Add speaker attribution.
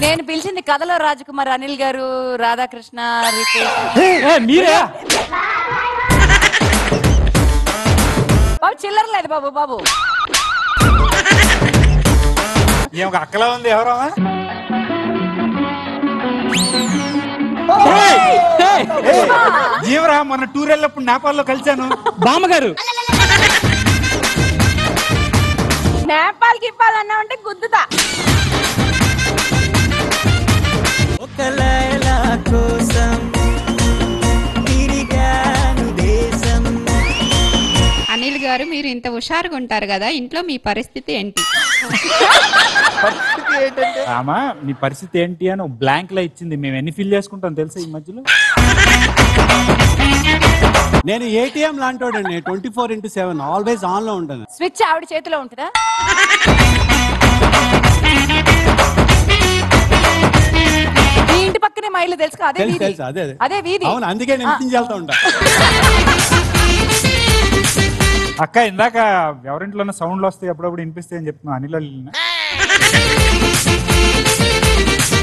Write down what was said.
Speaker 1: నేను పిలిచింది కథలో రాజకుమార్ అనిల్ గారు రాధాకృష్ణ రితేష్
Speaker 2: ఏ, మీరే
Speaker 1: బాబు చిల్లర లేదు బాబు బాబు
Speaker 3: ఏం ఒక అక్కలా ఉంది ఎవరో జీవరా మొన్న టూర్ వెళ్ళినప్పుడు నేపాల్లో కలిశాను
Speaker 2: బామ్మగారు
Speaker 1: నేపాల్ గిప్పాల్ అన్నా ఉంటే గుద్దుతా
Speaker 4: ఒక లైలా కోసం తిరిగాను దేశం
Speaker 5: అనిల్ గారు మీరు ఇంత హుషారుగా ఉంటారు కదా ఇంట్లో మీ పరిస్థితి ఏంటి
Speaker 3: రామా మీ పరిస్థితి ఏంటి అని బ్లాంక్ లా ఇచ్చింది మేము ఎన్ని ఫిల్ చేసుకుంటాం తెలుసా ఈ మధ్యలో
Speaker 6: నేను ఏటీఎం లాంటోడండి twenty four into seven always on లో ఉంటాను
Speaker 1: స్విచ్ ఆవిడ చేతిలో ఉంటుందా మీ ఇంటి పక్కనే మా ఇల్లు తెలుసు కదా, అదే
Speaker 6: తెలుసు
Speaker 1: వీధి
Speaker 6: తెలుసు అదే అదే
Speaker 1: అదే వీధి
Speaker 6: అవును అందుకే నేను ఇంటించి వెళ్తా ఉంటా
Speaker 3: అక్క ఇందాక ఎవరింట్లోనే సౌండ్లు వస్తాయి అప్పుడప్పుడు వినిపిస్తాయి అని చెప్తున్నాను అనిల్ వాళ్ళు